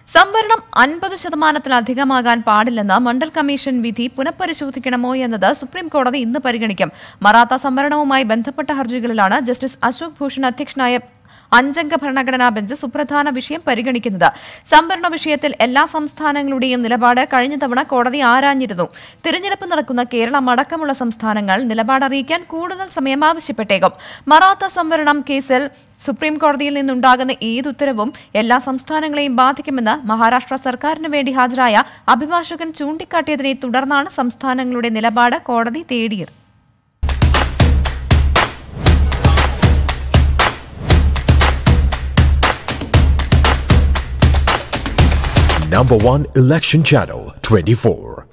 സംവരണം അൻപത് ശതമാനത്തിലധികമാകാൻ പാടില്ലെന്ന മണ്ഡൽ കമ്മീഷൻ വിധി പുനഃപരിശോധിക്കണമോ എന്നത് സുപ്രീം കോടതി ഇന്ന് പരിഗണിക്കും മറാത്ത സംവരണവുമായി ബന്ധപ്പെട്ട ഹർജികളിലാണ് ജസ്റ്റിസ് അശോക് ഭൂഷൺ അധ്യക്ഷനായ അഞ്ചംഗ ഭരണഘടനാ ബെഞ്ച് സുപ്രധാന വിഷയം പരിഗണിക്കുന്നത് സംവരണ വിഷയത്തിൽ എല്ലാ സംസ്ഥാനങ്ങളുടെയും നിലപാട് കഴിഞ്ഞ തവണ കോടതി ആരാഞ്ഞിരുന്നു തിരഞ്ഞെടുപ്പ് നടക്കുന്ന കേരളം അടക്കമുള്ള സംസ്ഥാനങ്ങൾ നിലപാട് അറിയിക്കാൻ കൂടുതൽ സമയം ആവശ്യപ്പെട്ടേക്കും മറാത്ത സംവരണം കേസിൽ സുപ്രീം കോടതിയിൽ നിന്നുണ്ടാകുന്ന ഏതുത്തരവും എല്ലാ സംസ്ഥാനങ്ങളെയും ബാധിക്കുമെന്ന് മഹാരാഷ്ട്ര സർക്കാരിന് വേണ്ടി ഹാജരായ അഭിഭാഷകൻ ചൂണ്ടിക്കാട്ടിയതിനെ തുടർന്നാണ് സംസ്ഥാനങ്ങളുടെ നിലപാട് കോടതി തേടിയത് Number one election channel 24.